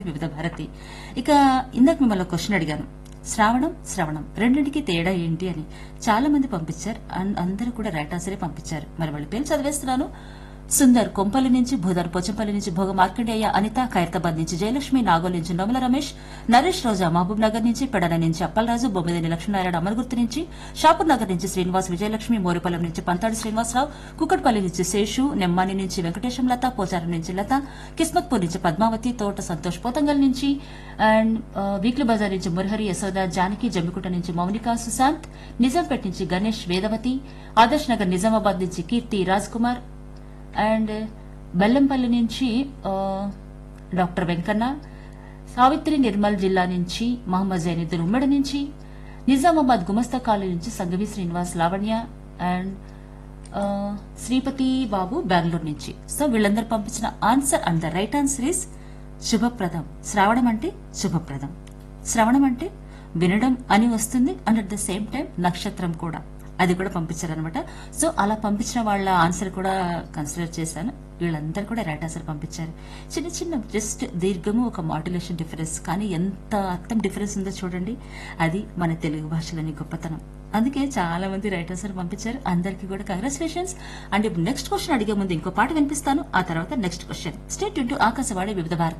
వివిధ భారతి ఇక ఇందాక మిమ్మల్ని క్వశ్చన్ అడిగాను శ్రావణం శ్రవణం రెండింటికి తేడా ఏంటి అని చాలా మంది పంపించారు అన్- అందరూ కూడా రైట్ ఆన్సరే పంపించారు మరి వాళ్ళ పేరు చదివేస్తున్నాను సుందర్ కొంపల్లి నుంచి భూదర్ పోచంపల్లి నుంచి భోగ మార్కండేయ అనిత ఖైరతాబాద్ నుంచి జయలక్ష్మి నాగోల్ నుంచి నోమల రమేష్ నరేష్ రోజా మహబూబ్ నగర్ నుంచి పెడన నుంచి అప్పలరాజు బొమ్మిదేని లక్ష్మీనారాయణ అమరగుర్తు నుంచి షాపూర్ నగర్ నుంచి శ్రీనివాస్ విజయలక్ష్మి మోరిపల్లం నుంచి పంతాడి శ్రీనివాసరావు కుక్కట్పల్లి నుంచి శేషు నెమ్మాని నుంచి వెంకటేశం లత పోచారం నుంచి లత కిస్మత్పూర్ నుంచి పద్మావతి తోట సంతోష్ పోతంగల్ నుంచి అండ్ ఆ, వీక్లీ బజార్ నుంచి మురహరి యశోద జానకి జమ్మికుంట నుంచి మౌనిక సుశాంత్ నిజాంపేట నుంచి గణేష్ వేదవతి ఆదర్శ్ నగర్ నిజామాబాద్ నుంచి కీర్తి రాజ్ కుమార్ అండ్ బెల్లంపల్లి నుంచి ఆ, డాక్టర్ వెంకన్న సావిత్రి నిర్మల్ జిల్లా నుంచి మహమ్మద్ జైనుద్దీన్ ఉమ్మడి నుంచి నిజామాబాద్ గుమస్తా కాలనీ నుంచి సంగవి శ్రీనివాస్ లావణ్య అండ్ ఆ, శ్రీపతి బాబు బెంగళూరు నుంచి సో వీళ్ళందరూ పంపించిన answer and the right answer is శుభప్రదం శ్రావణం అంటే శుభప్రదం శ్రవణం అంటే వినడం అని వస్తుంది and at the same time నక్షత్రం కూడా అది కూడా పంపించారనమాట సో అలా పంపించిన వాళ్ళ ఆన్సర్ కూడా కన్సిడర్ చేశాను వీళ్ళందరూ కూడా రైట్ ఆన్సర్ పంపించారు చిన్న చిన్న జస్ట్ దీర్ఘము ఒక మాడ్యులేషన్ డిఫరెన్స్ కానీ ఎంత అర్థం డిఫరెన్స్ ఉందో చూడండి అది మన తెలుగు భాషలోని గొప్పతనం అందుకే చాలా మంది రైట్ ఆన్సర్ పంపించారు అందరికీ కూడా కంగ్రాచులేషన్స్ అండ్ ఇప్పుడు నెక్స్ట్ క్వశ్చన్ అడిగే ముందు ఇంకో పాట వినిపిస్తాను ఆ తర్వాత next question stay tuned to Akashvani Vividh Bharati